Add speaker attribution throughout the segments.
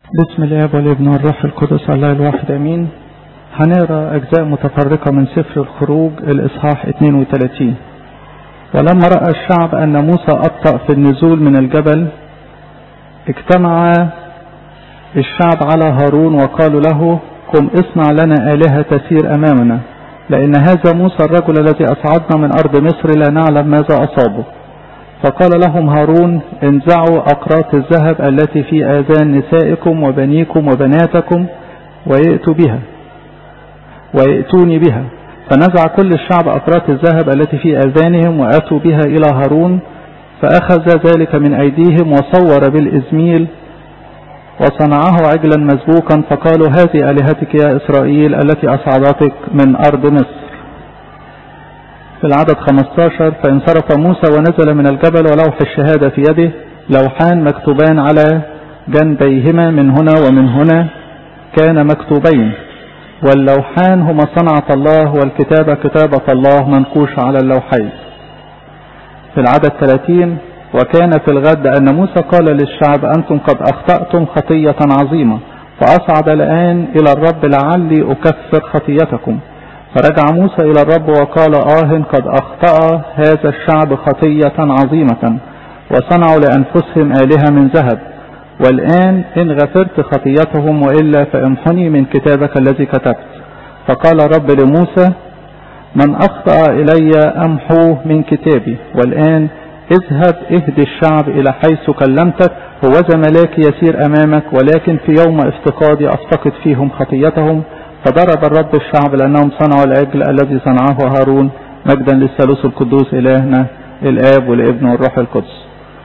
Speaker 1: بسم الله والابن والروح القدس الله الواحد امين هنقرا اجزاء متفرقه من سفر الخروج الاصحاح 32 ولما راى الشعب ان موسى ابطا في النزول من الجبل اجتمع الشعب على هارون وقالوا له قم اصنع لنا الهه تسير امامنا لان هذا موسى الرجل الذي اصعدنا من ارض مصر لا نعلم ماذا اصابه فقال لهم هارون انزعوا أقراط الذهب التي في آذان نسائكم وبنيكم وبناتكم ويأتوا بها ويأتوني بها فنزع كل الشعب أقراط الذهب التي في آذانهم وأتوا بها إلى هارون فأخذ ذلك من أيديهم وصور بالإزميل وصنعه عجلا مسبوكا فقالوا هذه آلهتك يا إسرائيل التي أصعدتك من أرض مصر في العدد 15 فانصرف موسى ونزل من الجبل ولوح الشهادة في يده لوحان مكتوبان على جنبيهما من هنا ومن هنا كان مكتوبين واللوحان هما صنعة الله والكتابة كتابة الله منقوشة على اللوحين في العدد 30 وكان في الغد أن موسى قال للشعب أنتم قد أخطأتم خطية عظيمة فأصعد الآن إلى الرب لعلي أكفر خطيتكم فرجع موسى إلى الرب وقال آه قد أخطأ هذا الشعب خطية عظيمة وصنعوا لأنفسهم آلهة من ذهب والآن إن غفرت خطيتهم وإلا فامحني من كتابك الذي كتبت فقال الرب لموسى من أخطأ إلي أمحو من كتابي والآن اذهب اهدي الشعب إلى حيث كلمتك هوذا ملاك يسير أمامك ولكن في يوم افتقادي أفتقد فيهم خطيتهم فضرب الرب الشعب لأنهم صنعوا العجل الذي صنعه هارون مجدا للثالوث القدوس إلهنا الآب والابن والروح القدس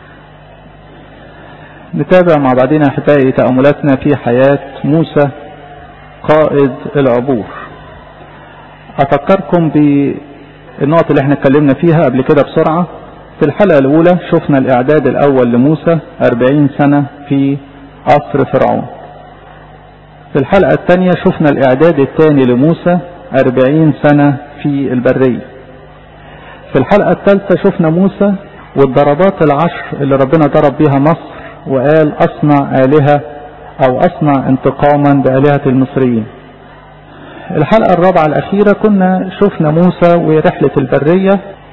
Speaker 1: نتابع مع بعضنا أحبائي تأملاتنا في حياة موسى قائد العبور أفكركم بالنقط اللي احنا اتكلمنا فيها قبل كده بسرعة في الحلقة الأولى شفنا الإعداد الأول لموسى أربعين سنة في قصر فرعون في الحلقة الثانية شفنا الإعداد الثاني لموسى أربعين سنة في البرية في الحلقة الثالثة شفنا موسى والضربات العشر اللي ربنا ضرب بها مصر وقال أصنع آلهة أو أصنع انتقاما بآلهة المصريين الحلقة الرابعة الأخيرة كنا شفنا موسى ورحلة البرية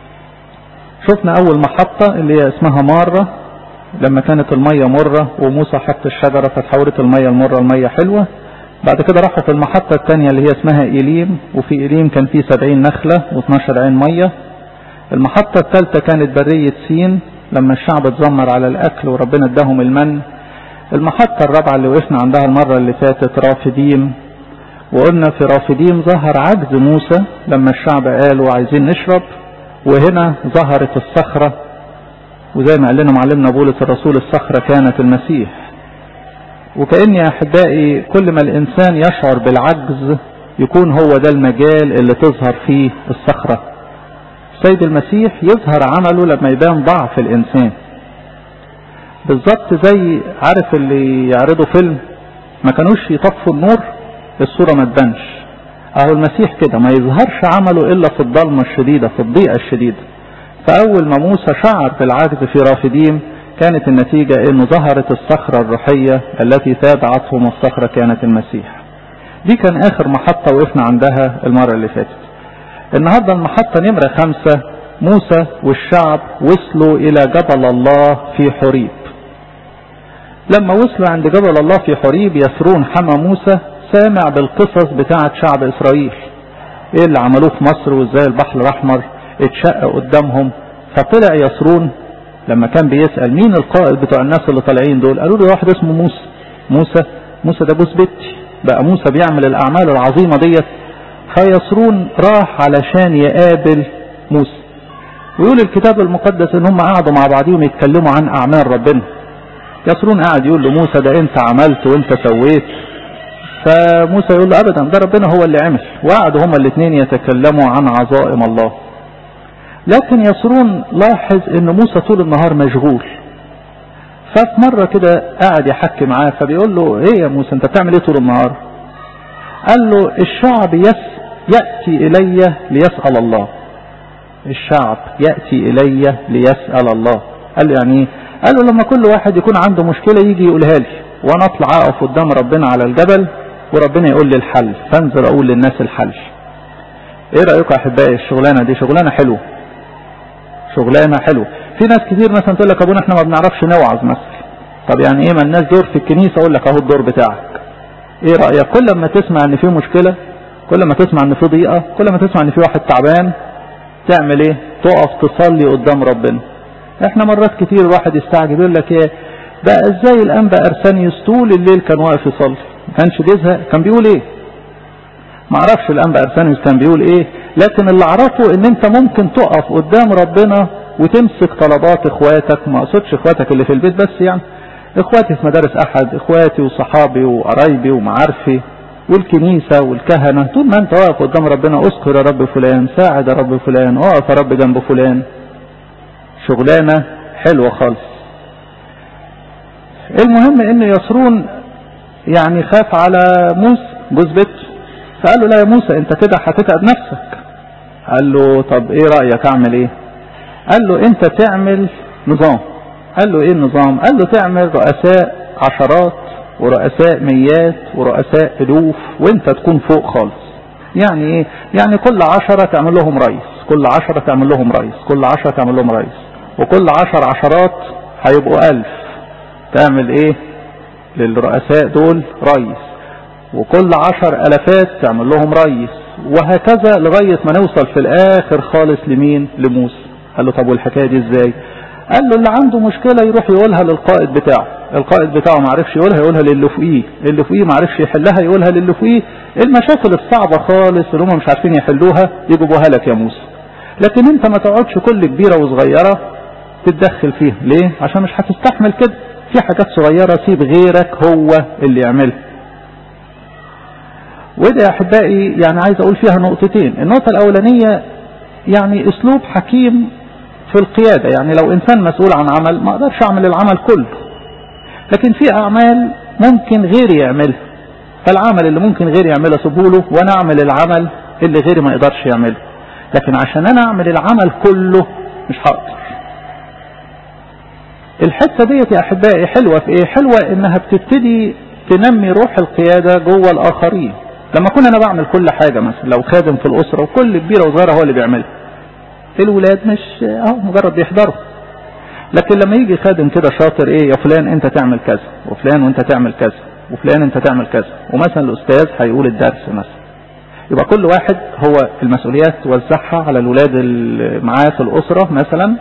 Speaker 1: شفنا أول محطة اللي هي اسمها مارة لما كانت المية مرة وموسى حط الشجرة فتحولت المية المرة المية حلوة بعد كده راحوا في المحطة الثانية اللي هي اسمها إيليم وفي إيليم كان في سبعين نخلة و12 عين مية المحطة الثالثة كانت برية سين لما الشعب اتذمر على الأكل وربنا اداهم المن المحطة الرابعة اللي وقفنا عندها المرة اللي فاتت رافديم وقلنا في رافديم ظهر عجز موسى لما الشعب قالوا عايزين نشرب وهنا ظهرت الصخرة وزي ما قال لنا معلمنا بولس الرسول الصخرة كانت المسيح وكأن يا أحبائي كل ما الإنسان يشعر بالعجز يكون هو ده المجال اللي تظهر فيه الصخرة السيد المسيح يظهر عمله لما يبان ضعف الإنسان بالظبط زي عارف اللي يعرضوا فيلم ما كانوش يطفوا النور الصورة ما تبانش اهو المسيح كده ما يظهرش عمله الا في الضلمة الشديدة في الضيقة الشديدة فاول ما موسى شعر بالعجز في رافديم كانت النتيجة انه ظهرت الصخرة الروحية التي تابعتهم الصخرة كانت المسيح دي كان اخر محطة وقفنا عندها المرة اللي فاتت النهاردة المحطة نمرة خمسة موسى والشعب وصلوا الى جبل الله في حريب لما وصلوا عند جبل الله في حريب يسرون حمى موسى سامع بالقصص بتاعة شعب اسرائيل ايه اللي عملوه في مصر وازاي البحر الاحمر اتشق قدامهم فطلع يسرون لما كان بيسأل مين القائد بتوع الناس اللي طالعين دول قالوا له واحد اسمه موسى موسى موسى ده جوز بنتي بقى موسى بيعمل الاعمال العظيمة ديت فيسرون راح علشان يقابل موسى ويقول الكتاب المقدس ان هم قعدوا مع بعضهم يتكلموا عن اعمال ربنا يسرون قاعد يقول لموسى ده انت عملت وانت سويت فموسى يقول له ابدا ده ربنا هو اللي عمل وقعدوا هما الاثنين يتكلموا عن عظائم الله لكن يسرون لاحظ ان موسى طول النهار مشغول ففي مرة كده قاعد يحكي معاه فبيقول له ايه يا موسى انت بتعمل ايه طول النهار قال له الشعب يس يأتي الي ليسأل الله الشعب يأتي الي ليسأل الله قال له يعني ايه قال له لما كل واحد يكون عنده مشكلة يجي يقولها لي وانا اطلع اقف قدام ربنا على الجبل وربنا يقول لي الحل فانزل اقول للناس الحل ايه رايكم يا احبائي الشغلانه دي شغلانه حلوه شغلانه حلوه في ناس كتير مثلا تقول لك ابونا احنا ما بنعرفش نوعظ مثلا طب يعني ايه ما الناس دور في الكنيسه اقول لك اهو الدور بتاعك ايه رايك كل ما تسمع ان في مشكله كل ما تسمع ان في ضيقه كل ما تسمع ان في واحد تعبان تعمل ايه تقف تصلي قدام ربنا احنا مرات كتير الواحد يستعجب يقول لك ايه بقى ازاي الانبا ارسانيوس طول الليل كان واقف يصلي ما كانش بيزهق كان بيقول ايه ما اعرفش الانبا ارسانيوس كان بيقول ايه لكن اللي اعرفه ان انت ممكن تقف قدام ربنا وتمسك طلبات اخواتك ما اقصدش اخواتك اللي في البيت بس يعني اخواتي في مدارس احد اخواتي وصحابي وقرايبي ومعارفي والكنيسة والكهنة طول ما انت واقف قدام ربنا اذكر يا رب فلان ساعد يا رب فلان اقف يا رب جنب فلان شغلانة حلوة خالص المهم ان يسرون يعني خاف على موسى جوز بيته فقال له لا يا موسى انت كده هتتعب نفسك قال له طب ايه رأيك اعمل ايه قال له انت تعمل نظام قال له ايه النظام قال له تعمل رؤساء عشرات ورؤساء ميات ورؤساء الوف وانت تكون فوق خالص يعني ايه يعني كل عشرة تعمل لهم رئيس كل عشرة تعمل لهم رئيس كل عشرة تعمل لهم رئيس وكل عشر عشرات هيبقوا الف تعمل ايه للرؤساء دول رئيس وكل عشر الافات تعمل لهم رئيس وهكذا لغاية ما نوصل في الاخر خالص لمين لموسى قال له طب والحكاية دي ازاي قال له اللي عنده مشكلة يروح يقولها للقائد بتاعه القائد بتاعه ما عرفش يقولها يقولها للي فوقيه اللي فوقيه ما عرفش يحلها يقولها للي فوقيه المشاكل الصعبة خالص اللي هم مش عارفين يحلوها يجيبوها لك يا موسى لكن انت ما تقعدش كل كبيرة وصغيرة تتدخل فيها ليه عشان مش هتستحمل كده في حاجات صغيرة سيب غيرك هو اللي يعملها وده يا احبائي يعني عايز اقول فيها نقطتين النقطة الاولانية يعني اسلوب حكيم في القيادة يعني لو انسان مسؤول عن عمل ما اقدرش اعمل العمل كله لكن في اعمال ممكن غيري يعملها فالعمل اللي ممكن غيري يعمله سبوله وانا اعمل العمل اللي غيري ما يقدرش يعمله لكن عشان انا اعمل العمل كله مش هقدر الحتة ديت يا احبائي حلوة في ايه حلوة انها بتبتدي تنمي روح القيادة جوه الاخرين لما كنا انا بعمل كل حاجة مثلا لو خادم في الاسرة وكل كبيرة وصغيرة هو اللي بيعملها الولاد مش اهو مجرد بيحضروا لكن لما يجي خادم كده شاطر ايه يا فلان انت تعمل كذا وفلان وانت تعمل كذا وفلان انت تعمل كذا ومثلا الاستاذ هيقول الدرس مثلا يبقى كل واحد هو المسؤوليات توزعها على الولاد اللي معاه في الاسره مثلا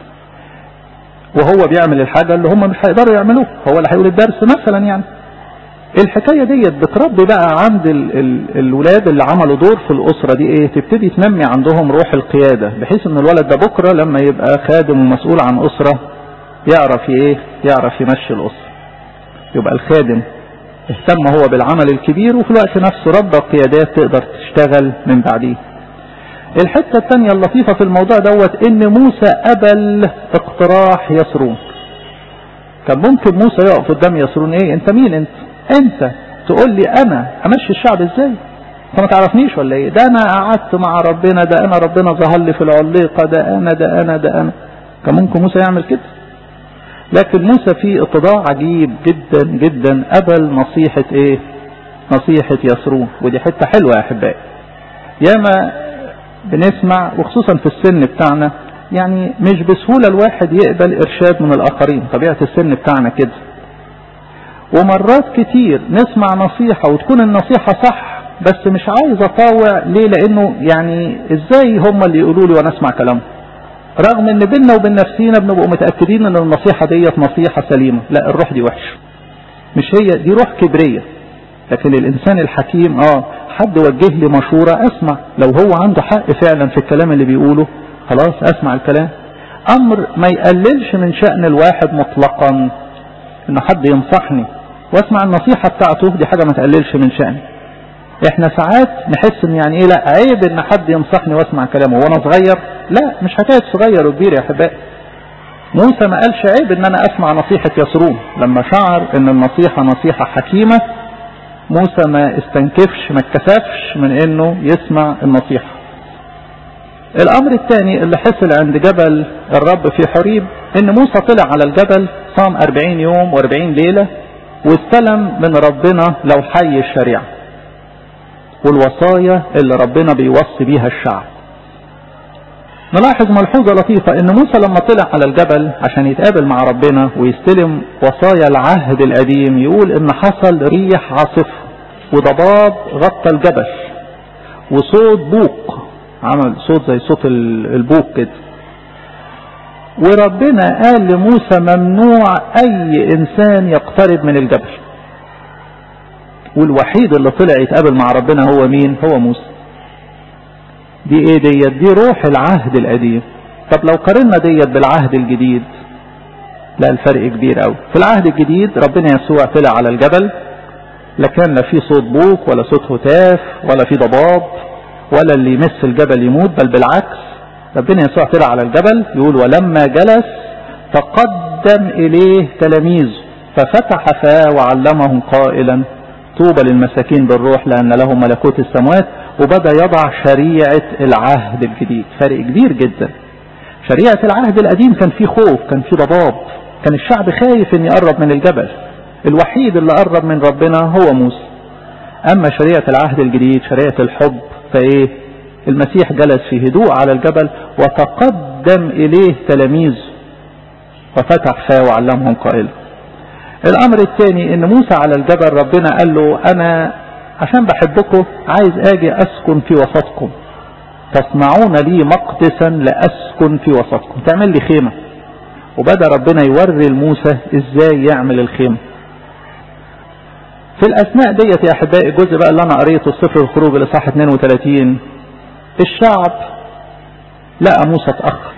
Speaker 1: وهو بيعمل الحاجه اللي هم مش هيقدروا يعملوها هو اللي هيقول الدرس مثلا يعني الحكاية ديت بتربي بقى عند ال ال الولاد اللي عملوا دور في الأسرة دي ايه تبتدي تنمي عندهم روح القيادة بحيث ان الولد ده بكرة لما يبقى خادم ومسؤول عن أسرة يعرف ايه يعرف يمشي الأسرة يبقى الخادم اهتم هو بالعمل الكبير وفي الوقت نفسه ربى قيادات تقدر تشتغل من بعديه الحتة الثانية اللطيفة في الموضوع دوت ان موسى قبل اقتراح يسرون كان ممكن موسى يقف قدام يسرون ايه انت مين انت انت تقول لي انا امشي الشعب ازاي انت ما تعرفنيش ولا ايه ده انا قعدت مع ربنا ده انا ربنا ظهر لي في العليقه ده انا ده انا ده انا كان ممكن موسى يعمل كده لكن موسى في اتضاع عجيب جدا جدا قبل نصيحة ايه نصيحة يسرون ودي حتة حلوة يا احبائي ياما بنسمع وخصوصا في السن بتاعنا يعني مش بسهولة الواحد يقبل ارشاد من الاخرين طبيعة السن بتاعنا كده ومرات كتير نسمع نصيحة وتكون النصيحة صح بس مش عايز اطاوع ليه لانه يعني ازاي هم اللي يقولوا لي وانا اسمع كلامهم رغم ان بيننا وبين نفسينا بنبقى متأكدين ان النصيحة ديت نصيحة سليمة لا الروح دي وحشة مش هي دي روح كبرية لكن الانسان الحكيم اه حد وجه لي مشورة اسمع لو هو عنده حق فعلا في الكلام اللي بيقوله خلاص اسمع الكلام امر ما يقللش من شأن الواحد مطلقا ان حد ينصحني واسمع النصيحة بتاعته دي حاجة ما تقللش من شأني احنا ساعات نحس ان يعني ايه لا عيب ان حد ينصحني واسمع كلامه وانا صغير لا مش حكاية صغير وكبير يا احبائي موسى ما قالش عيب ان انا اسمع نصيحة يسرون لما شعر ان النصيحة نصيحة حكيمة موسى ما استنكفش ما اتكسفش من انه يسمع النصيحة الامر الثاني اللي حصل عند جبل الرب في حريب ان موسى طلع على الجبل صام 40 يوم و40 ليلة واستلم من ربنا لو حي الشريعة والوصايا اللي ربنا بيوصي بيها الشعب نلاحظ ملحوظة لطيفة ان موسى لما طلع على الجبل عشان يتقابل مع ربنا ويستلم وصايا العهد القديم يقول ان حصل ريح عاصفة وضباب غطى الجبل وصوت بوق عمل صوت زي صوت البوق كده وربنا قال لموسى ممنوع اي انسان يقترب من الجبل والوحيد اللي طلع يتقابل مع ربنا هو مين هو موسى دي ايه ديت دي روح العهد القديم طب لو قارنا ديت بالعهد الجديد لا الفرق كبير قوي في العهد الجديد ربنا يسوع طلع على الجبل لا كان لا في صوت بوق ولا صوت هتاف ولا في ضباب ولا اللي يمس الجبل يموت بل بالعكس ربنا يسوع طلع على الجبل يقول ولما جلس تقدم اليه تلاميذه ففتح فاه وعلمهم قائلا طوبى للمساكين بالروح لان لهم ملكوت السماوات وبدأ يضع شريعة العهد الجديد فرق كبير جدا شريعة العهد القديم كان فيه خوف كان فيه ضباب كان الشعب خايف ان يقرب من الجبل الوحيد اللي قرب من ربنا هو موسى اما شريعة العهد الجديد شريعة الحب فايه المسيح جلس في هدوء على الجبل وتقدم اليه تلاميذ وفتح فاه وعلمهم قائلا الامر الثاني ان موسى على الجبل ربنا قال له انا عشان بحبكم عايز اجي اسكن في وسطكم تصنعون لي مقدسا لاسكن في وسطكم تعمل لي خيمة وبدأ ربنا يوري لموسى ازاي يعمل الخيمة في الاثناء ديت يا احبائي الجزء بقى اللي انا قريته سفر الخروج الاصحاح 32 الشعب لقى موسى اتأخر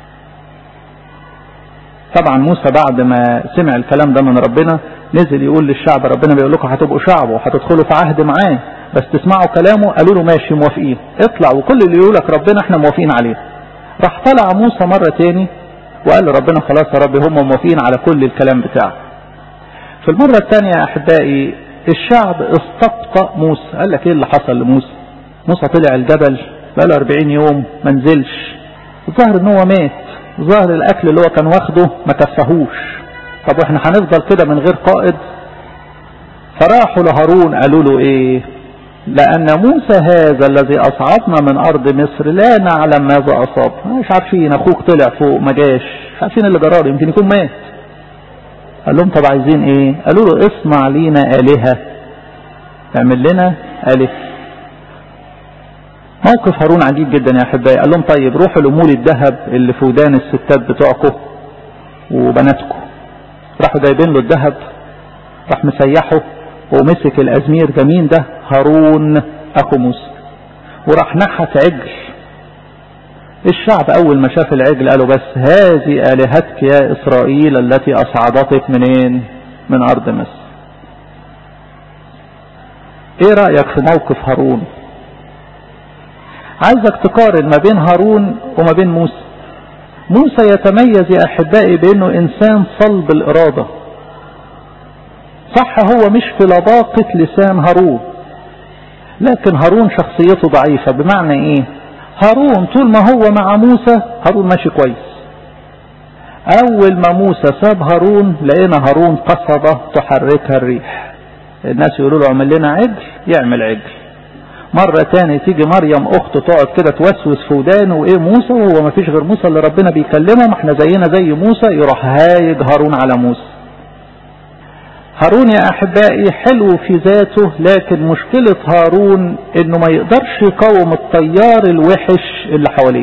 Speaker 1: طبعا موسى بعد ما سمع الكلام ده من ربنا نزل يقول للشعب ربنا بيقول لكم هتبقوا شعب وهتدخلوا في عهد معاه بس تسمعوا كلامه قالوا له ماشي موافقين اطلع وكل اللي يقول لك ربنا احنا موافقين عليه راح طلع موسى مرة تاني وقال لربنا خلاص يا رب هم موافقين على كل الكلام بتاعه في المرة الثانية يا احبائي الشعب استبطأ موسى قال لك ايه اللي حصل لموسى موسى طلع الجبل بقاله 40 يوم ما نزلش الظاهر ان هو مات ظاهر الاكل اللي هو كان واخده ما كفهوش طب واحنا هنفضل كده من غير قائد فراحوا لهارون قالوا له ايه لان موسى هذا الذي اصعدنا من ارض مصر لا نعلم ماذا اصاب مش عارفين اخوك طلع فوق ما جاش مش عارفين اللي جرار يمكن يكون مات قال لهم طب عايزين ايه قالوا له اصنع لينا الهه اعمل لنا الهه موقف هارون عجيب جدا يا احبائي قال لهم طيب روحوا لمول الذهب اللي في ودان الستات بتوعكم وبناتكم راحوا جايبين له الذهب راح مسيحه ومسك الازمير ده مين ده هارون اخو موسى وراح نحت عجل الشعب اول ما شاف العجل قالوا بس هذه الهتك يا اسرائيل التي اصعدتك منين من ارض مصر ايه رايك في موقف هارون عايزك تقارن ما بين هارون وما بين موسى موسى يتميز يا احبائي بانه انسان صلب الاراده صح هو مش في لباقة لسان هارون لكن هارون شخصيته ضعيفة بمعنى ايه هارون طول ما هو مع موسى هارون ماشي كويس اول ما موسى ساب هارون لقينا هارون قصبة تحركها الريح الناس يقولوا له اعمل لنا عجل يعمل عجل مرة تاني تيجي مريم اخته تقعد كده توسوس في ودانه وايه موسى وهو ما فيش غير موسى اللي ربنا بيكلمه ما احنا زينا زي موسى يروح هايج هارون على موسى هارون يا احبائي حلو في ذاته لكن مشكلة هارون انه ما يقدرش يقاوم الطيار الوحش اللي حواليه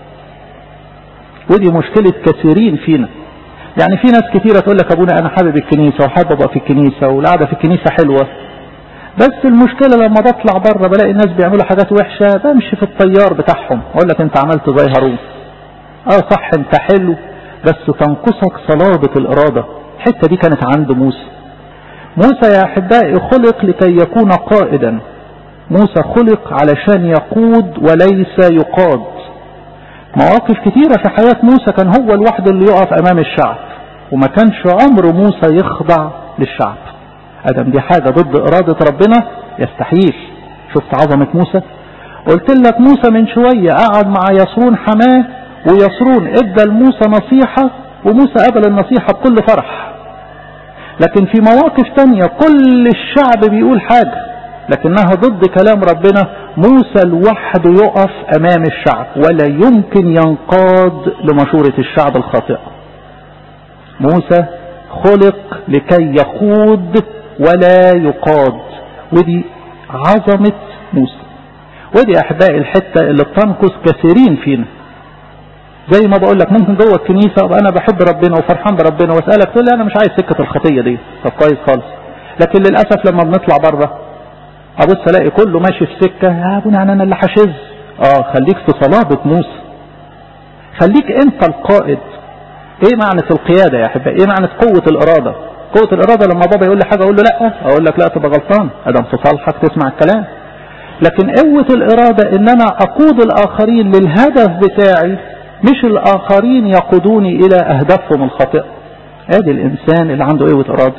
Speaker 1: ودي مشكلة كثيرين فينا يعني في ناس كتيرة تقول لك ابونا انا حابب الكنيسة وحابب ابقى في الكنيسة والقعدة في الكنيسة حلوة بس المشكلة لما بطلع بره بلاقي الناس بيعملوا حاجات وحشة بمشي في الطيار بتاعهم اقول لك انت عملت زي هارون اه صح انت حلو بس تنقصك صلابة الارادة الحتة دي كانت عند موسى موسى يا احبائي خلق لكي يكون قائدا موسى خلق علشان يقود وليس يقاد مواقف كتيرة في حياة موسى كان هو الوحيد اللي يقف امام الشعب وما كانش عمر موسى يخضع للشعب ادم دي حاجة ضد ارادة ربنا يستحيل شفت عظمة موسى قلت لك موسى من شوية قعد مع يسرون حماه ويسرون ادى لموسى نصيحة وموسى قبل النصيحة بكل فرح لكن في مواقف تانية كل الشعب بيقول حاجة لكنها ضد كلام ربنا موسى لوحده يقف امام الشعب ولا يمكن ينقاد لمشورة الشعب الخاطئة موسى خلق لكي يقود ولا يقاد ودي عظمة موسى ودي احبائي الحتة اللي بتنقص كثيرين فينا زي ما بقول لك ممكن جوه الكنيسة ابقى انا بحب ربنا وفرحان بربنا واسألك تقول لي انا مش عايز سكة الخطية دي طب كويس خالص لكن للأسف لما بنطلع بره ابص الاقي كله ماشي في سكة يا ابونا انا اللي حشز اه خليك في صلابة موسى خليك انت القائد ايه معنى القيادة يا احبائي ايه معنى قوة الارادة قوة الارادة لما بابا يقول لي حاجة اقول له لا اقول لك لا تبقى غلطان ادم في صالحك تسمع الكلام لكن قوة الارادة ان انا اقود الاخرين للهدف بتاعي مش الاخرين يقودوني الى اهدافهم الخاطئة ادي الانسان اللي عنده قوة ارادة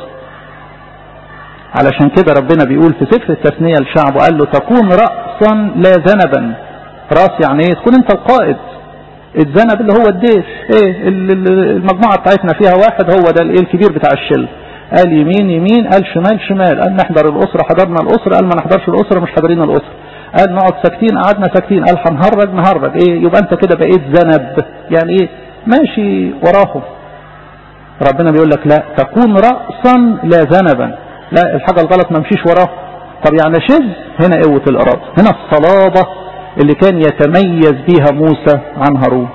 Speaker 1: علشان كده ربنا بيقول في سفر التثنية لشعبه قال له تكون رأسا لا ذنبا راس يعني ايه تكون انت القائد الذنب اللي هو الديش ايه المجموعة بتاعتنا فيها واحد هو ده الايه الكبير بتاع الشل قال يمين يمين قال شمال شمال قال نحضر الأسرة حضرنا الأسرة قال ما نحضرش الأسرة مش حاضرين الأسرة قال نقعد ساكتين قعدنا ساكتين قال هنهرج نهرج ايه يبقى انت كده بقيت ذنب يعني ايه ماشي وراهم ربنا بيقول لك لا تكون رأسا لا ذنبا لا الحاجة الغلط ما مشيش وراه طب يعني شذ هنا قوة الإرادة هنا الصلابة اللي كان يتميز بيها موسى عن هارون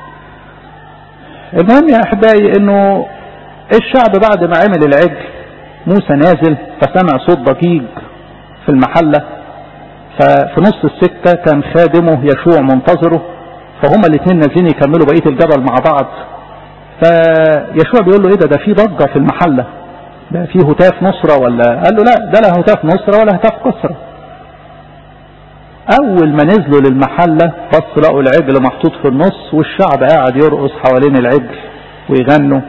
Speaker 1: المهم يا أحبائي أنه الشعب بعد ما عمل العجل موسى نازل فسمع صوت ضجيج في المحلة ففي نص السكة كان خادمه يشوع منتظره فهما الاثنين نازلين يكملوا بقية الجبل مع بعض فيشوع بيقول له ايه ده ده في ضجة في المحلة ده في هتاف نصرة ولا قال له لا ده لا هتاف نصرة ولا هتاف كسرة اول ما نزلوا للمحلة بص لقوا العجل محطوط في النص والشعب قاعد يرقص حوالين العجل ويغنوا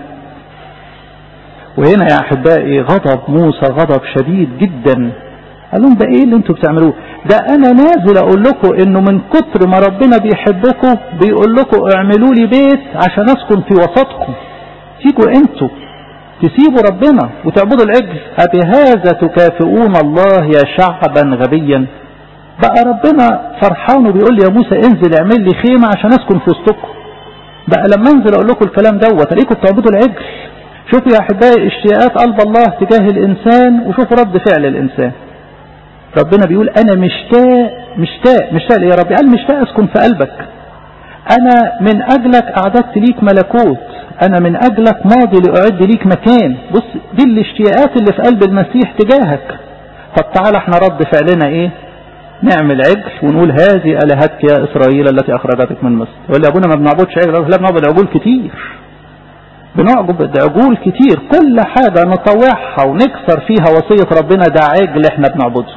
Speaker 1: وهنا يا احبائي غضب موسى غضب شديد جدا قال لهم ده ايه اللي انتوا بتعملوه ده انا نازل اقول لكم انه من كتر ما ربنا بيحبكم بيقول لكم اعملوا لي بيت عشان اسكن في وسطكم تيجوا انتوا تسيبوا ربنا وتعبدوا العجل أبهذا تكافئون الله يا شعبا غبيا بقى ربنا فرحان وبيقول لي يا موسى انزل اعمل لي خيمة عشان اسكن في وسطكم بقى لما انزل اقول لكم الكلام دوت الاقيكم بتعبدوا العجل شوفوا يا احبائي اشتياقات قلب الله تجاه الانسان وشوفوا رد فعل الانسان ربنا بيقول انا مشتاق مشتاق مشتاق يا ربي قال مشتاق اسكن في قلبك انا من اجلك اعددت ليك ملكوت انا من اجلك ماضي لاعد ليك مكان بص دي الاشتياقات اللي في قلب المسيح تجاهك طب تعالى احنا رد فعلنا ايه نعمل عجل ونقول هذه الهتك يا اسرائيل التي اخرجتك من مصر يقول لي ابونا ما بنعبدش عجل لا بنعبد عجول كتير بنعبد عجول كتير كل حاجة نطوعها ونكسر فيها وصية ربنا ده عجل احنا بنعبده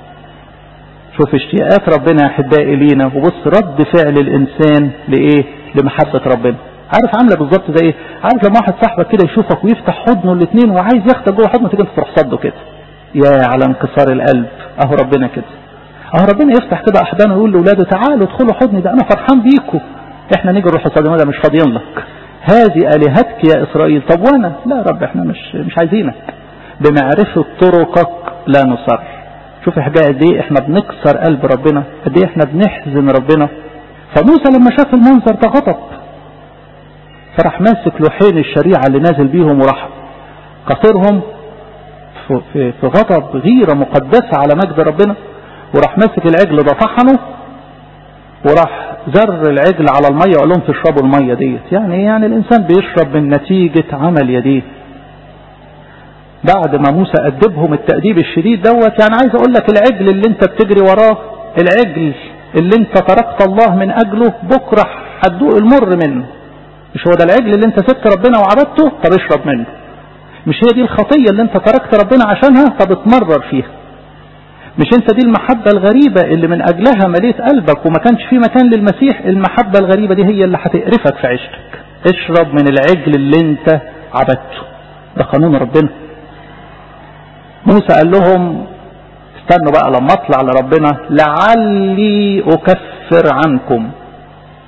Speaker 1: شوف اشتياقات ربنا يا احبائي لينا وبص رد فعل الانسان لايه لمحبة ربنا عارف عامله بالظبط زي ايه عارف لما واحد صاحبك كده يشوفك ويفتح حضنه الاثنين وعايز ياخدك جوه حضنه تيجي انت تروح صده كده يا على انكسار القلب اهو ربنا كده اهو ربنا يفتح كده احضانه ويقول لاولاده تعالوا ادخلوا حضني ده انا فرحان بيكم احنا نيجي نروح صدمه ده مش فاضيين لك هذه الهتك يا اسرائيل طب وانا لا يا رب احنا مش مش عايزينك بمعرفه طرقك لا نصر شوف احنا قد ايه احنا بنكسر قلب ربنا قد ايه احنا بنحزن ربنا فموسى لما شاف المنظر ده غضب فراح ماسك لوحين الشريعة اللي نازل بيهم وراح قصرهم في, في, في غضب غيرة مقدسة على مجد ربنا وراح ماسك العجل ده طحنه وراح زر العجل على المية وقال لهم تشربوا المية ديت يعني يعني الإنسان بيشرب من نتيجة عمل يديه بعد ما موسى أدبهم التأديب الشديد دوت يعني عايز أقول لك العجل اللي أنت بتجري وراه العجل اللي أنت تركت الله من أجله بكرة هتدوق المر منه مش هو ده العجل اللي انت سبت ربنا وعبدته طب اشرب منه مش هي دي الخطية اللي انت تركت ربنا عشانها طب اتمرر فيها مش انت دي المحبة الغريبة اللي من اجلها مليت قلبك وما كانش في مكان للمسيح المحبة الغريبة دي هي اللي هتقرفك في عيشتك اشرب من العجل اللي انت عبدته ده قانون ربنا موسى قال لهم استنوا بقى لما اطلع لربنا لعلي اكفر عنكم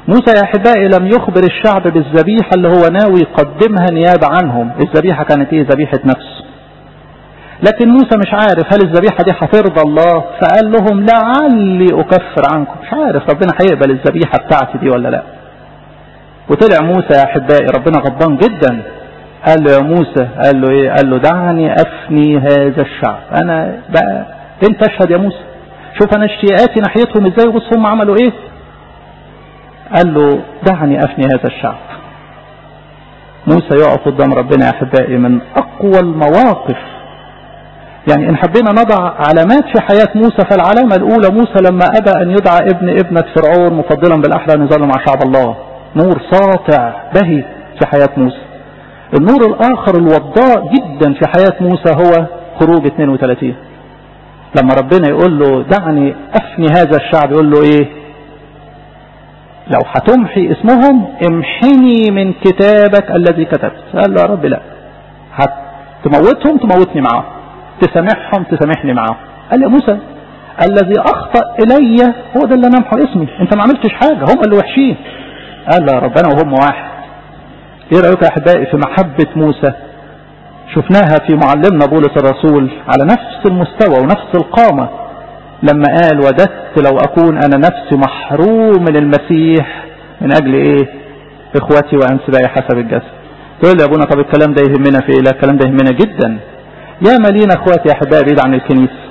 Speaker 1: موسى يا أحبائي لم يخبر الشعب بالذبيحة اللي هو ناوي يقدمها نيابة عنهم الذبيحة كانت إيه ذبيحة نفس لكن موسى مش عارف هل الذبيحة دي هترضى الله فقال لهم لعلي أكفر عنكم مش عارف ربنا هيقبل الذبيحة بتاعتي دي ولا لا وطلع موسى يا أحبائي ربنا غضبان جدا قال له يا موسى قال له ايه قال له دعني افني هذا الشعب انا بقى انت اشهد يا موسى شوف انا اشتياقاتي ناحيتهم ازاي بص هم عملوا ايه قال له دعني افني هذا الشعب موسى يقف قدام ربنا يا احبائي من اقوى المواقف يعني ان حبينا نضع علامات في حياة موسى فالعلامة الاولى موسى لما ابى ان يدعى ابن ابنة فرعون مفضلا بالاحرى ان يظل مع شعب الله نور ساطع بهي في حياة موسى النور الاخر الوضاء جدا في حياة موسى هو خروج 32 لما ربنا يقول له دعني افني هذا الشعب يقول له ايه لو هتمحي اسمهم امحني من كتابك الذي كتبت قال له يا رب لا هتموتهم تموتني معاهم تسامحهم تسامحني معاهم قال يا موسى الذي اخطا الي هو ده اللي انا امحو اسمي انت ما عملتش حاجه هم اللي وحشين قال له يا رب انا وهم واحد ايه رايك يا احبائي في محبه موسى شفناها في معلمنا بولس الرسول على نفس المستوى ونفس القامه لما قال وددت لو اكون انا نفسي محروم من المسيح من اجل ايه اخوتي وانسبائي حسب الجسد تقول لي يا ابونا طب الكلام ده يهمنا في ايه لا الكلام ده يهمنا جدا يا ملينا اخواتي يا احبائي بعيد عن الكنيسه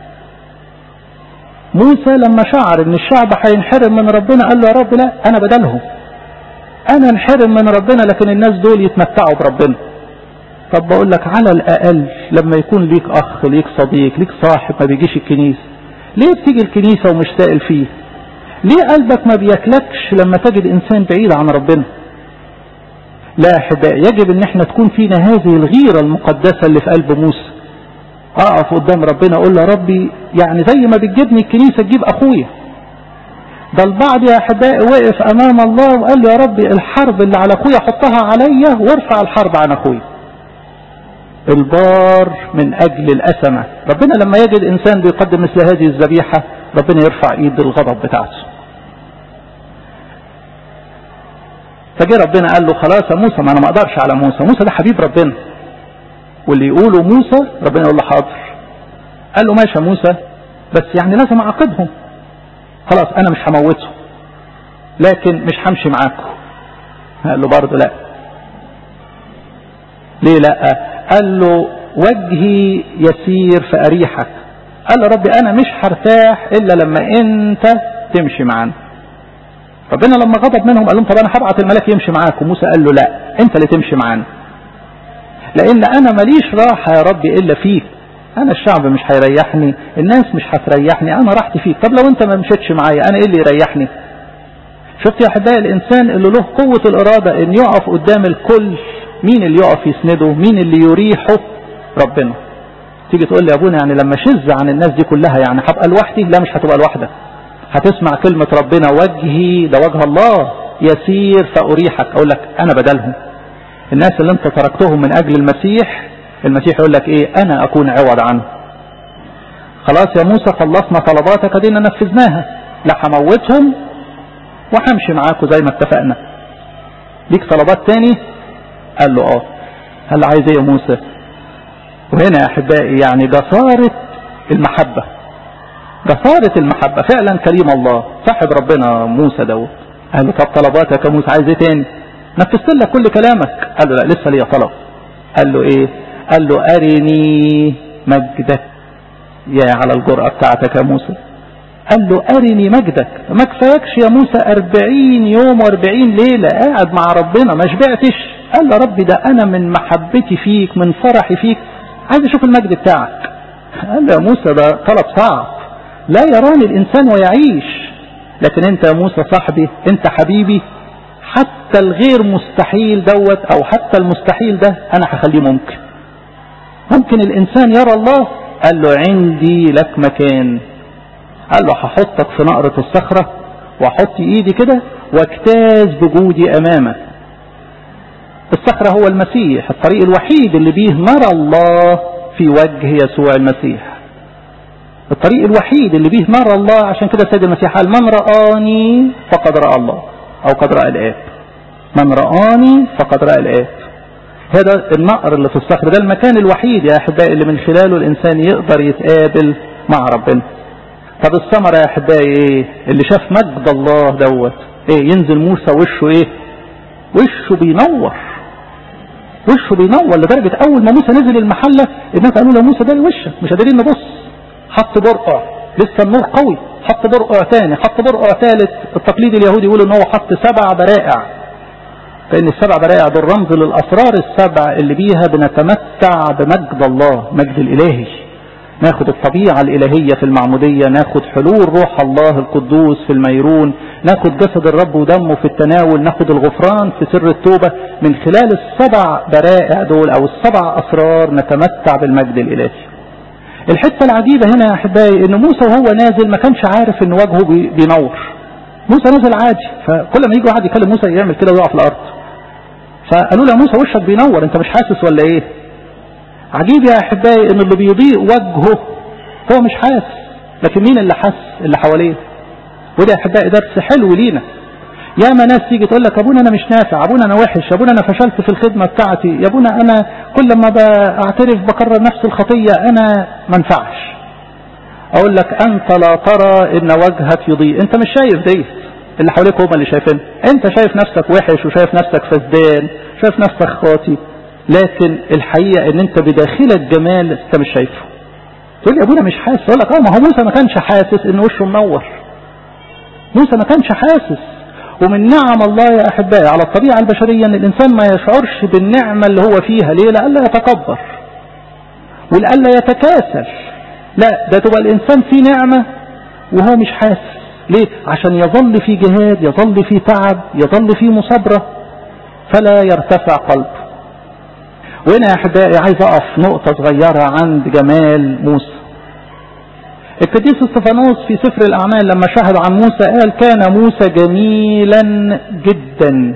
Speaker 1: موسى لما شعر ان الشعب هينحرم من ربنا قال له يا رب لا انا بدلهم انا انحرم من ربنا لكن الناس دول يتمتعوا بربنا طب بقول لك على الاقل لما يكون ليك اخ ليك صديق ليك صاحب ما بيجيش الكنيسه ليه بتيجي الكنيسه ومش سائل فيه ليه قلبك ما بياكلكش لما تجد انسان بعيد عن ربنا لا احبائي يجب ان احنا تكون فينا هذه الغيره المقدسه اللي في قلب موسى اقف قدام ربنا اقول له يا ربي يعني زي ما بتجيبني الكنيسه تجيب اخويا ده البعض يا احبائي وقف امام الله وقال له يا ربي الحرب اللي على اخويا حطها عليا وارفع الحرب عن اخويا البار من اجل الاسمه ربنا لما يجد انسان بيقدم مثل هذه الذبيحه ربنا يرفع ايد الغضب بتاعته فجه ربنا قال له خلاص يا موسى ما انا ما اقدرش على موسى موسى ده حبيب ربنا واللي يقولوا موسى ربنا يقول له حاضر قال له ماشي يا موسى بس يعني لازم اعاقبهم خلاص انا مش هموتهم لكن مش همشي معاكم قال له برضه لا ليه لا قال له وجهي يسير في اريحك قال له ربي انا مش هرتاح الا لما انت تمشي معانا ربنا لما غضب منهم قال لهم طب انا هبعت الملاك يمشي معاكم موسى قال له لا انت اللي تمشي معانا لان انا ماليش راحه يا ربي الا فيك انا الشعب مش هيريحني الناس مش هتريحني انا راحتي فيك طب لو انت ما مشيتش معايا انا ايه اللي يريحني شفت يا احبائي الانسان اللي له قوه الاراده ان يقف قدام الكل مين اللي يقف يسنده مين اللي يريحه ربنا تيجي تقول لي يا ابونا يعني لما شز عن الناس دي كلها يعني هبقى لوحدي لا مش هتبقى لوحدك هتسمع كلمة ربنا وجهي ده وجه الله يسير فأريحك أقول لك أنا بدلهم الناس اللي انت تركتهم من أجل المسيح المسيح يقول لك إيه أنا أكون عوض عنه خلاص يا موسى خلصنا طلباتك دينا نفذناها لا هموتهم وهمشي معاكم زي ما اتفقنا ليك طلبات تاني قال له اه قال له عايز ايه يا موسى وهنا يا احبائي يعني جسارة المحبة جسارة المحبة فعلا كريم الله صاحب ربنا موسى دوت قال له طب طلباتك يا موسى عايز ايه تاني نفذت لك كل كلامك قال له لا لسه ليا طلب قال له ايه قال له ارني مجدك يا على الجرأة بتاعتك يا موسى قال له ارني مجدك ما كفايكش يا موسى اربعين يوم واربعين ليلة قاعد مع ربنا ما شبعتش قال له ربي ده انا من محبتي فيك من فرحي فيك عايز اشوف المجد بتاعك قال له يا موسى ده طلب صعب لا يراني الإنسان ويعيش لكن أنت يا موسى صاحبي أنت حبيبي حتى الغير مستحيل دوت أو حتى المستحيل ده أنا هخليه ممكن ممكن الإنسان يرى الله قال له عندي لك مكان قال له هحطك في نقرة الصخرة واحط ايدي كده واجتاز بجودي امامك الصخرة هو المسيح الطريق الوحيد اللي بيه نرى الله في وجه يسوع المسيح الطريق الوحيد اللي بيه نرى الله عشان كده سيد المسيح قال من رآني فقد رأى الله او قد رأى الاب من رآني فقد رأى الاب هذا النقر اللي في الصخر ده المكان الوحيد يا احبائي اللي من خلاله الانسان يقدر يتقابل مع ربنا طب الثمرة يا احبائي ايه اللي شاف مجد الله دوت ايه ينزل موسى وشه ايه وشه بينور وشه بينور لدرجة اول ما موسى نزل المحلة الناس قالوا له موسى ده وشك مش قادرين نبص حط برقع لسه النور قوي حط برقع تاني حط برقع ثالث التقليد اليهودي يقول ان هو حط سبع برائع لان السبع برائع دول رمز للاسرار السبع اللي بيها بنتمتع بمجد الله مجد الالهي ناخد الطبيعة الإلهية في المعمودية ناخد حلول روح الله القدوس في الميرون ناخد جسد الرب ودمه في التناول ناخد الغفران في سر التوبة من خلال السبع برائع دول أو السبع أسرار نتمتع بالمجد الإلهي الحتة العجيبة هنا يا أحبائي إن موسى وهو نازل ما كانش عارف إن وجهه بينور موسى نزل عادي فكل ما يجي واحد يكلم موسى يعمل كده ويقع في الأرض فقالوا له يا موسى وشك بينور أنت مش حاسس ولا إيه عجيب يا احبائي ان اللي بيضيء وجهه هو مش حاسس لكن مين اللي حس اللي حواليه وده يا احبائي درس حلو لينا ياما ناس تيجي تقول لك ابونا انا مش نافع ابونا انا وحش ابونا انا فشلت في الخدمه بتاعتي يا ابونا انا كل ما بعترف بكرر نفس الخطيه انا ما انفعش اقول لك انت لا ترى ان وجهك يضيء انت مش شايف ديت اللي حواليك هم اللي شايفين انت شايف نفسك وحش وشايف نفسك فسدان شايف نفسك خاطي لكن الحقيقة ان انت بداخلك جمال انت مش شايفه تقول لي ابونا مش حاسس اقول لك اه ما هو موسى ما كانش حاسس ان وشه منور موسى ما كانش حاسس ومن نعم الله يا احبائي على الطبيعة البشرية ان الانسان ما يشعرش بالنعمة اللي هو فيها ليه لألا يتكبر ولألا يتكاسل لا ده تبقى الانسان فيه نعمة وهو مش حاسس ليه عشان يظل في جهاد يظل في تعب يظل في مصابرة فلا يرتفع قلبه وهنا يا احبائي عايز اقف نقطة صغيرة عند جمال موسى القديس استفانوس في سفر الاعمال لما شهد عن موسى قال كان موسى جميلا جدا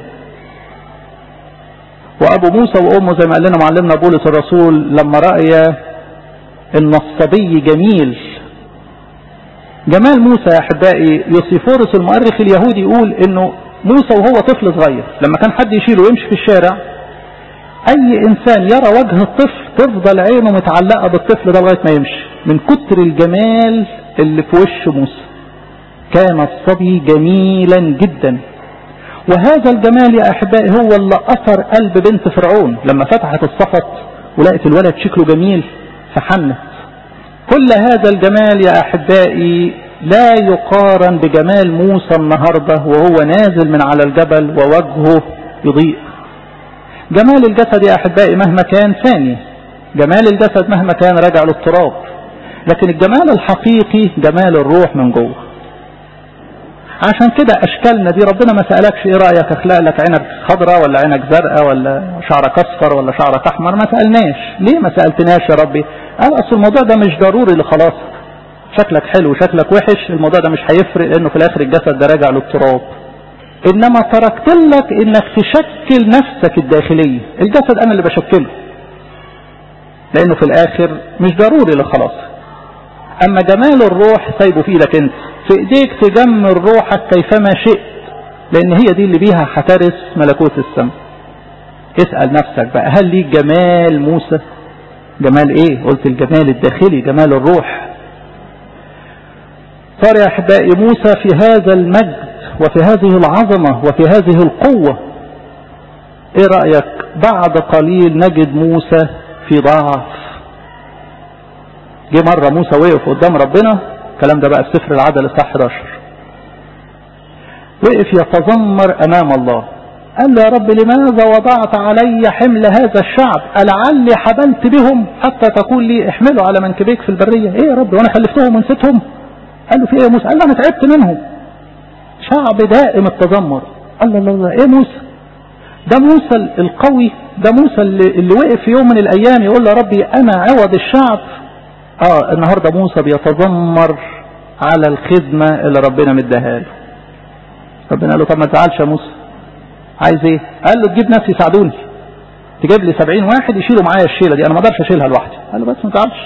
Speaker 1: وابو موسى وامه زي ما قال لنا معلمنا بولس الرسول لما رأي ان الصبي جميل جمال موسى يا احبائي يوسيفورس المؤرخ اليهودي يقول انه موسى وهو طفل صغير لما كان حد يشيله ويمشي في الشارع اي انسان يرى وجه الطفل تفضل عينه متعلقة بالطفل ده لغاية ما يمشي من كتر الجمال اللي في وش موسى كان الصبي جميلا جدا وهذا الجمال يا احبائي هو اللي اثر قلب بنت فرعون لما فتحت الصفط ولقت الولد شكله جميل فحنت كل هذا الجمال يا احبائي لا يقارن بجمال موسى النهارده وهو نازل من على الجبل ووجهه يضيء جمال الجسد يا أحبائي مهما كان ثاني جمال الجسد مهما كان راجع للتراب لكن الجمال الحقيقي جمال الروح من جوه عشان كده أشكالنا دي ربنا ما سألكش إيه رأيك أخلق لك عينك خضراء ولا عينك زرقاء ولا شعرك أصفر ولا شعرك أحمر ما سألناش ليه ما سألتناش يا ربي قال أصل الموضوع ده مش ضروري لخلاص شكلك حلو وشكلك وحش الموضوع ده مش هيفرق لأنه في الآخر الجسد ده راجع للتراب انما تركت لك انك تشكل نفسك الداخلية الجسد انا اللي بشكله لانه في الاخر مش ضروري لخلاص اما جمال الروح سايبه في ايدك انت في ايديك تجمل روحك كيفما شئت لان هي دي اللي بيها هترس ملكوت السماء اسأل نفسك بقى هل ليك جمال موسى جمال ايه قلت الجمال الداخلي جمال الروح صار يا احبائي موسى في هذا المجد وفي هذه العظمة وفي هذه القوة ايه رأيك بعد قليل نجد موسى في ضعف جه مرة موسى وقف قدام ربنا الكلام ده بقى في سفر العدل الصح 11 وقف يتذمر امام الله قال له يا رب لماذا وضعت علي حمل هذا الشعب ألعلي حبلت بهم حتى تقول لي احملوا على منكبيك في البرية ايه يا رب وانا خلفتهم ونسيتهم قال له في ايه يا موسى قال له انا تعبت منهم شعب دائم التذمر الله الله الله ايه موسى ده موسى القوي ده موسى اللي, اللي وقف في يوم من الايام يقول له ربي انا عوض الشعب اه النهاردة موسى بيتذمر على الخدمة اللي ربنا مديها له ربنا قال له طب ما تزعلش يا موسى عايز ايه قال له تجيب ناس يساعدوني تجيب لي سبعين واحد يشيلوا معايا الشيلة دي انا ما اقدرش اشيلها لوحدي قال له بس ما تزعلش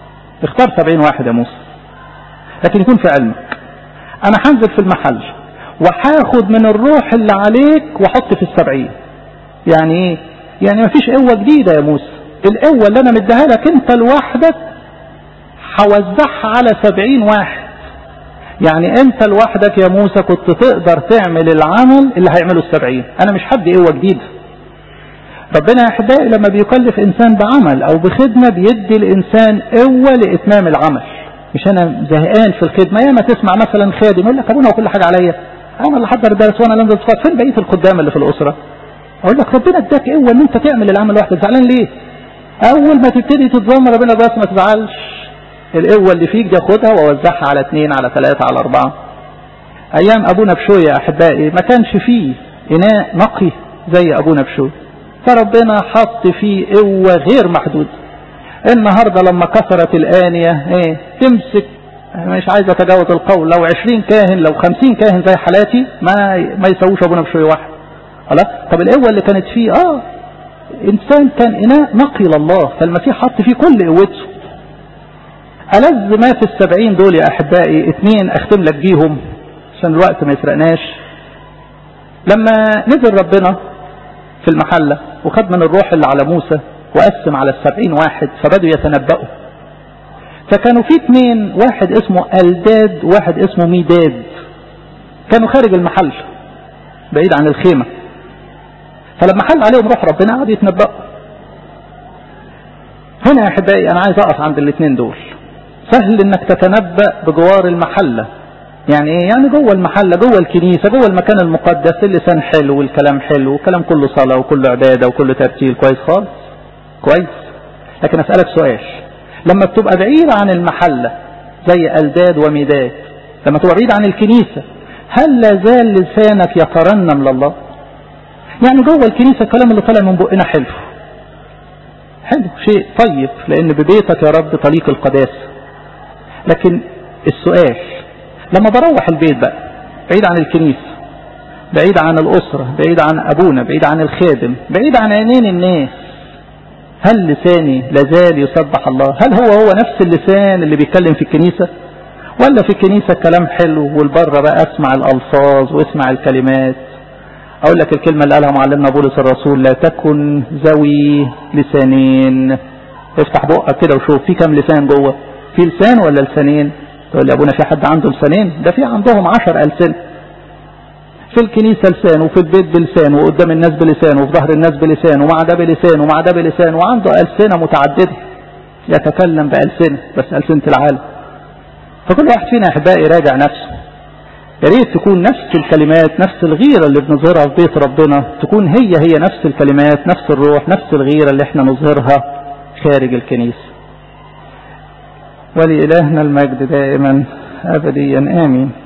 Speaker 1: اختار سبعين واحد يا موسى لكن يكون في علمك انا هنزل في المحل وهاخد من الروح اللي عليك واحط في السبعين يعني ايه يعني مفيش قوة جديدة يا موسى القوة اللي انا مديها لك انت لوحدك هوزعها على سبعين واحد يعني انت لوحدك يا موسى كنت تقدر تعمل العمل اللي هيعمله السبعين انا مش حد قوة جديدة ربنا يا احبائي لما بيكلف انسان بعمل او بخدمة بيدي الانسان قوة لاتمام العمل مش انا زهقان في الخدمة ياما تسمع مثلا خادم يقول لك ابونا وكل حاجة عليا انا اللي حضر الدرس وانا اللي انزل صفات فين بقية الخدام اللي في الاسرة اقول لك ربنا اداك قوة ان انت تعمل العمل لوحدك زعلان ليه اول ما تبتدي تتذمر ربنا بس ما تزعلش القوة اللي فيك دي خدها ووزعها على اثنين على ثلاثة على اربعة ايام ابونا بشوي يا احبائي ما كانش فيه اناء نقي زي ابونا بشوي فربنا حط فيه قوة غير محدودة النهاردة لما كثرت الآنية ايه تمسك مش عايز اتجاوز القول لو عشرين كاهن لو خمسين كاهن زي حالاتي ما ما يسووش ابونا بشوي واحد خلاص طب القوة اللي كانت فيه اه انسان كان اناء نقي لله فالمسيح حط فيه كل قوته ألذ ما في السبعين دول يا أحبائي اتنين أختم لك بيهم عشان الوقت ما يسرقناش لما نزل ربنا في المحلة وخد من الروح اللي على موسى وقسم على السبعين واحد فبدوا يتنبأوا فكانوا في اتنين واحد اسمه ألداد واحد اسمه ميداد كانوا خارج المحل بعيد عن الخيمة فلما حل عليهم روح ربنا قعدوا يتنبأوا هنا يا احبائي انا عايز اقف عند الاثنين دول سهل انك تتنبأ بجوار المحلة يعني ايه يعني جوه المحلة جوه الكنيسة جوه المكان المقدس اللسان حلو والكلام حلو والكلام كله صلاة وكله عبادة وكله ترتيل كويس خالص كويس لكن اسألك سؤال لما بتبقى بعيد عن المحلة زي ألداد وميداد لما تبقى بعيد عن الكنيسة هل لا زال لسانك يترنم لله يعني جوه الكنيسة الكلام اللي طالع من بقنا حلو حلو شيء طيب لان ببيتك يا رب طريق القداسة لكن السؤال لما بروح البيت بقى بعيد عن الكنيسة بعيد عن الأسرة بعيد عن أبونا بعيد عن الخادم بعيد عن عينين الناس هل لساني لازال يسبح الله هل هو هو نفس اللسان اللي بيتكلم في الكنيسة ولا في الكنيسة الكلام حلو والبره بقى اسمع الألفاظ واسمع الكلمات اقول لك الكلمة اللي قالها معلمنا بولس الرسول لا تكن ذوي لسانين افتح بقك كده وشوف في كم لسان جوه في لسان ولا لسانين تقول لي ابونا في حد عنده لسانين ده في عندهم عشر ألسنة في الكنيسة لسان وفي البيت بلسان وقدام الناس بلسان وفي ظهر الناس بلسان ومع ده بلسان ومع ده بلسان وعنده ألسنة متعددة يتكلم بألسنة بس ألسنة العالم فكل واحد فينا أحبائي راجع نفسه يا ريت تكون نفس الكلمات نفس الغيرة اللي بنظهرها في بيت ربنا تكون هي هي نفس الكلمات نفس الروح نفس الغيرة اللي احنا نظهرها خارج الكنيسة ولإلهنا المجد دائما أبديا آمين